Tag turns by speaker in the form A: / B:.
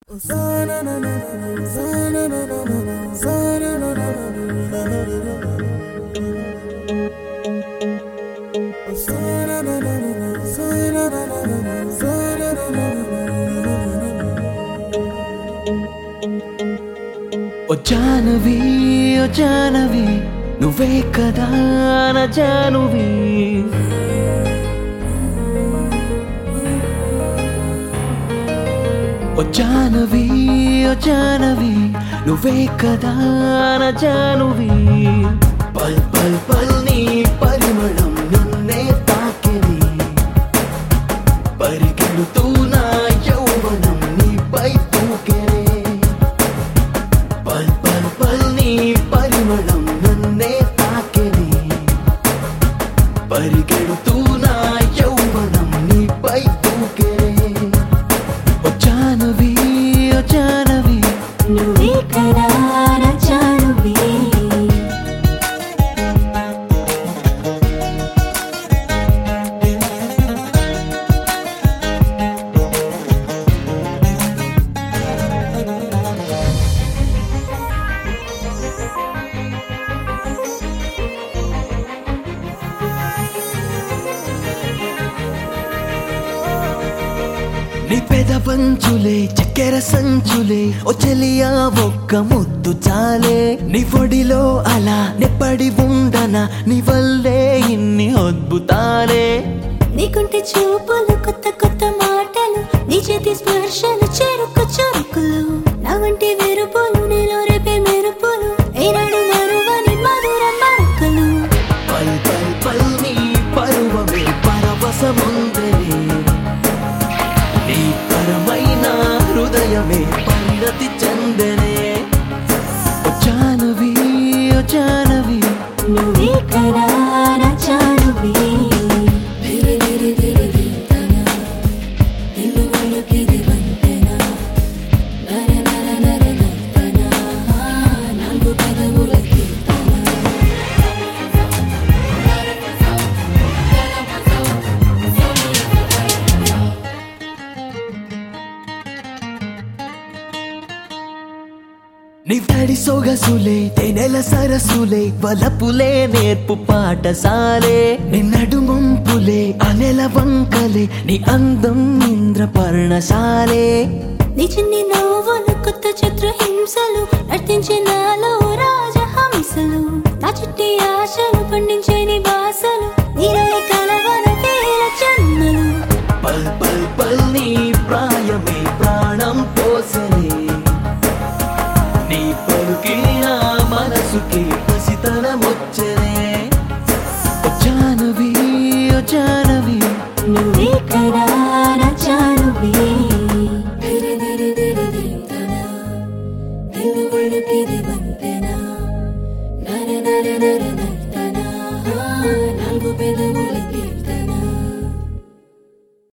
A: ఓ జానవి ఓ జానవి నువ్వే కదా నా జానువి ఓ జానవి ఓ జానవి నువ్వే కదా నా జానువి పల్ పల్ పల్ నీ పరిమళం నన్నే తాకిని పరిగెడుతూ నా యౌవనం నీపై తూకెనే పల్ పల్ పల్ నీ పరిమళం నన్నే తాకెని పరిగెడుతూ నా యౌవనం నీపై తూకెనే ఓ జానవి ఓ జానవి
B: నువ్వే కదా నా జానువి
A: నీ పెదవంచులే చక్కెర సంచులే ఓ చెలియా ఒక్క ముద్దు చాలే నీ పొడిలో అలా నెప్పడి ఉండనా నీ వల్లే ఇన్ని అద్భుతాలే
B: నీకుంటే చూపులు కొత్త కొత్త మాటలు నీ చేతి స్పర్శలు చెరుకు చురుకులు నా వంటి వెరుపులు నీలో రేపే మెరుపులు ఏనాడు మరువని మధుర మరకలు
A: పల్ పల్ పల్ నీ పరువమే పరవశముందరే నీ పరమైన హృదయమే పరిణతి చెందనే ఓ జానవి ఓ జానవి
B: నువ్వే కదా నా జానువి ధిరి ధిరి ధిరి ధింతన, నిన్ను వణుకిది వంతెన. నర నర నర నర్తన, నాలుగు పెదవుల కీర్తన.
A: నీ తడి సొగసులే తేనెల సరసులే వలపులే నేర్పు పాఠశాలే నీ నడుమంపులే అనెల వంకలే నీ అందం ఇంద్ర పర్ణశాలే
B: నీ చిన్ని నవ్వులు కొత్త చిత్ర హింసలు నర్తించే నాలో రాజహంసలు నా చుట్టి ఆశలు పండించే నీ బాసలు నీలో కలవన వేల జన్మలు
A: పల్ పల్ పల్ నీ ప్రాయమే ప్రాణం పోసలే నీ పలుకి నా మనసుకి పసితనమొచ్చనే ఓ జానవి ఓ జానవి
B: నువ్వే కదా నా జానువి ధిరి ధిరి ధిరి ధింతన, నిన్ను వణుకిది వంతెన. నర నర నర నర్తన, నాలుగు పెదవుల